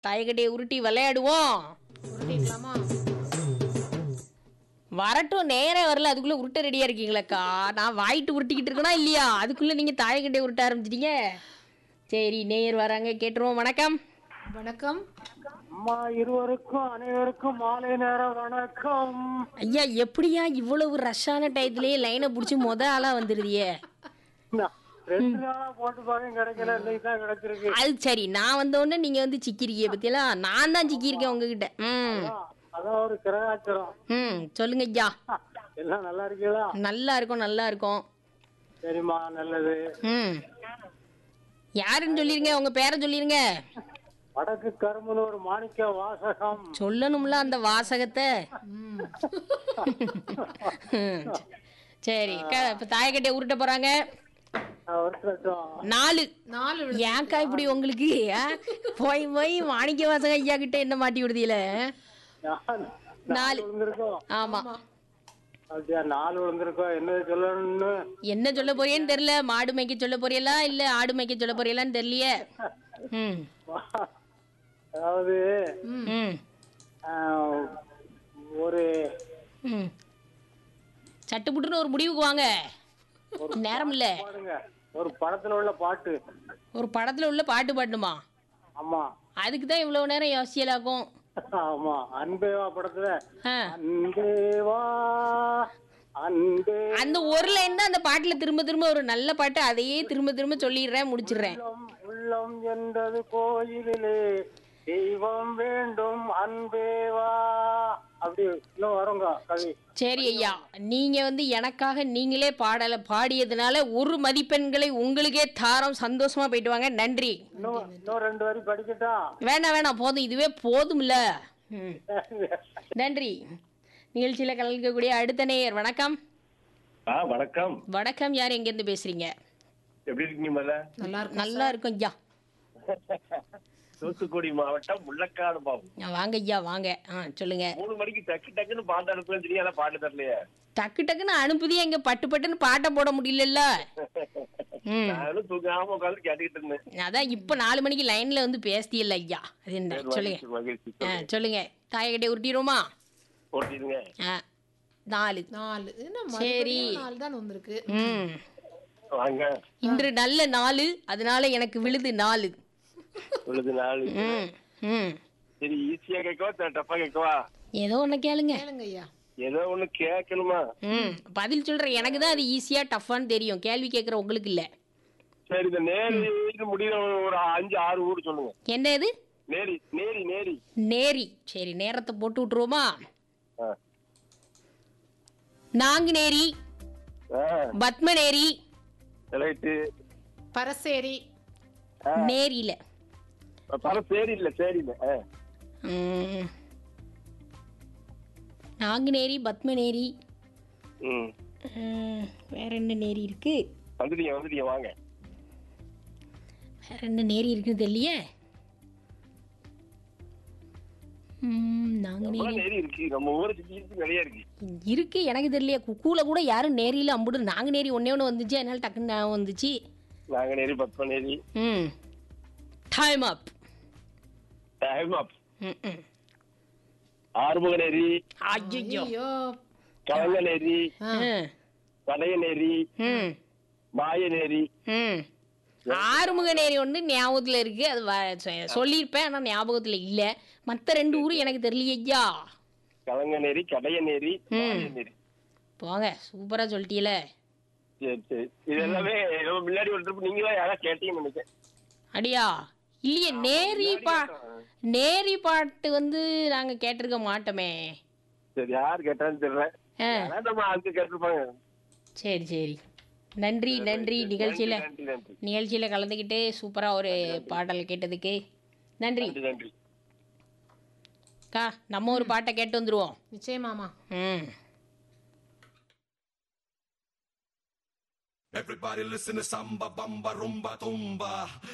தாயக்கட்டையை உருட்டி விளையாடுவோம் உருட்டிக்கலாமா வரட்டும் நேரே வரல அதுக்குள்ள உருட்ட ரெடியா இருக்கீங்களாக்கா நான் வாயிட்டு உருட்டிக்கிட்டு இருக்கனா இல்லையா அதுக்குள்ள நீங்க தாயக்கட்டையை உருட்ட ஆரம்பிச்சிட்டீங்க சரி நேயர் வராங்க கேட்டுருவோம் வணக்கம் வணக்கம் அம்மா இருவருக்கும் அனைவருக்கும் மாலை நேர வணக்கம் ஐயா எப்படியா இவ்வளவு ரஷ்ஷான டயத்திலேயே லைனை பிடிச்சி மொத ஆளா வந்துருதியே நான் ரெண்டு நாளா போட்டு பாருங்க கிடைக்கல இன்னைக்கு தான் கிடைச்சிருக்கு அது சரி நான் வந்த உடனே நீங்க வந்து சிக்கிருக்கீங்க பத்தியெல்லாம் நான் தான் சிக்கியிருக்கேன் உங்ககிட்ட ம் அதான் ஒரு கிரகாச்சரம் ம் சொல்லுங்க ஐயா எல்லாம் நல்லா இருக்கீங்களா நல்லா இருக்கும் நல்லா இருக்கும் சரிம்மா நல்லது ம் யாருன்னு சொல்லிருங்க உங்க பேரை சொல்லிருங்க வடக்கு கரும்புல ஒரு மாணிக்க வாசகம் சொல்லணும்ல அந்த வாசகத்தை ம். ம். சரி க- இப்ப தாயக்கட்டையை உருட்ட போறாங்க வருஷம் நாலு நாலு விழுது. ஏன்க்கா இப்படி உங்களுக்கு ஆ? போய் போய் மாணிக்க வாசகம் ஐயா கிட்ட என்ன மாட்டி விடுதியில நாலு. விழுந்திருக்கோம் ஆமா அப்படியா நாலு விழுந்திருக்கோம் என்ன சொல்லணும்னு என்ன சொல்ல போறியன்னு தெரியல மாடு மேய்க்க சொல்ல போறியலா இல்ல ஆடு மேய்க்க சொல்ல போறியலான்னு தெரியலையே ம் அதாவது ம் ஆஹ், ஒரு ம் சட்டு புட்டுன்னு ஒரு முடிவுக்கு வாங்க நேரம் இல்ல பாடுங்க ஒரு படத்துல உள்ள பாட்டு ஒரு படத்துல உள்ள பாட்டு பாடணுமா ஆமா அதுக்கு தான் இவ்வளவு நேரம் யோசியலாக்கும் ஆமா அன்பேவா படத்துல ஆ. அன்பேவா அன்பே அந்த ஒரு லைன் தான் அந்த பாட்டுல திரும்ப திரும்ப ஒரு நல்ல பாட்டு அதையே திரும்ப திரும்ப சொல்லிடுறேன் முடிச்சிடுறேன் உள்ளம் உள்ளம் என்றது கோயிலிலே தெய்வம் வேண்டும் அன்பேவா அப்படி இன்னும் வருங்க கவி சரி ஐயா நீங்க வந்து எனக்காக நீங்களே பாடல பாடியதுனால ஒரு மதிப்பெண்களை உங்களுக்கே தாரம் சந்தோஷமா போயிட்டு வாங்க நன்றி இன்னும் இன்னும் ரெண்டு வரி படிக்கட்டா வேணாம் வேணாம் போதும் இதுவே போதும்ல ம். நன்றி நிகழ்ச்சியில கலந்துக்கக்கூடிய அடுத்த நேயர் வணக்கம் ஆ வணக்கம் வணக்கம் யார் எங்க இருந்து பேசுறீங்க எப்படி இருக்கீங்க முதல்ல நல்லா இருக்கும் நல்லா இருக்கும் ஐயா தூத்துக்குடி மாவட்டம் முள்ளக்காடு பாபு ஆ, வாங்க ஐயா வாங்க ஆ சொல்லுங்க மூணு மணிக்கு டக்கு டக்குன்னு பாட்டு அனுப்புன்னு தெரியாத பாட்டு தரலையே டக்கு டக்குன்னு அனுப்புதியா இங்க பட்டு பட்டுன்னு பாட்டை போட முடியலல்ல ம் நானும் தூங்காம உட்காந்து கேட்டுக்கிட்டு இருந்தேன் அதான் இப்ப நாலு மணிக்கு லைன்ல வந்து பேசியல்ல ஐயா அது என்ன சரி, சொல்லுங்க மகிழ்ச்சி, மகிழ்ச்சி ஆ, சொல்லுங்க. சொல்லுங்க தாயக்கட்டை உருட்டிடுவோமா போட்டிருங்க ஆ, நாலு நாலு என்ன சரி. மறுபடியும் நாலு தான் வந்திருக்கு ம் வாங்க இன்று நல்ல நாலு அதனால எனக்கு விழுது நாலு உள்ளது நாலு ம் ம் சரி ஈஸியா கேட்கவா த- டப்பா கேட்கவா ஏதோ ஒண்ணு கேளுங்க கேளுங்க ஐயா ஏதோ ஒண்ணு கேட்கணுமா ம் பதில் சொல்றேன் எனக்கு தான் அது ஈஸியா டஃப்பான்னு தெரியும் கேள்வி கேட்குற உங்களுக்கு இல்ல சரி இந்த நேரி முடிகிற ஒரு அஞ்சு ஆறு ஊர் சொல்லுங்க என்ன இது நேரி நேரி நேரி நேரி சரி நேரத்தை போட்டு விட்டுருவோமா ஆ. நாங்குநேரி ஆ, பத்மநேரி ரைட்டு பரசேரி நேரியில பர சரி இல்ல சரி இல்ல ஆ. ம். நாங்குநேரி பத்மநேரி ம் ம், வேற என்ன நேரி இருக்கு வந்துட்டீங்க வந்துட்டீங்க வாங்க வேற என்ன நேரி இருக்குன்னு தெரியலையே ம், நாங்குநேரி எவ்வளவு நேரி இருக்கு நம்ம ஊரை சுத்தி இருக்கு நிறைய இருக்கு இருக்கு எனக்கு தெரியலையே குக்கூல கூட யாரும் நேரியில் அம்புடு நாங்குநேரி ஒன்னே ஒன்று வந்துச்சு அதனால டக்குன்னு ஞாபகம் வந்துச்சு நாங்க நேரி பத்ம நேரி ம் டைம் அப் டைம் அப் ம் ம் ஆறுமுக நேரி ஐயோ ஐயோ கலங்க நேரி ம் பழைய நேரி ம் மாய நேரி ம் ஆறுமுக நேரி ஒன்று ஞாபகத்தில் இருக்கு அது வ- சொ- சொல்லியிருப்பேன் ஆனால் ஞாபகத்தில் இல்லை மற்ற ரெண்டு ஊரும் எனக்கு தெரியலையே ஐயா கலங்க நேரி கடைய நேரி மாய நேரி போங்க சூப்பராக சொல்லிட்டீல சரி சரி இது எல்லாமே ஏதோ முன்னாடி ஒரு ட்ரிப் நீங்களா யாரா கேட்டீங்கன்னு நினைச்சேன் அடியா இல்லையே நேரி பா நேரி பாட்டு வந்து நாங்கள் கேட்டிருக்க மாட்டோமே சரி யார் கேட்டான்னு தெரியல ஆ அதான் நம்ம ஆளுக்கு கேட்டிருப்பாங்க சரி சரி நன்றி நன்றி நிகழ்ச்சியில் நன்றி நன்றி நிகழ்ச்சியில் கலந்துக்கிட்டு சூப்பராக ஒரு பாடல் கேட்டதுக்கு நன்றி நன்றி நன்றி அக்கா நம்ம ஒரு பாட்டை கேட்டு வந்துருவோம் நிச்சயமாமா ம் Everybody listen to samba, bamba, rumba, tumba.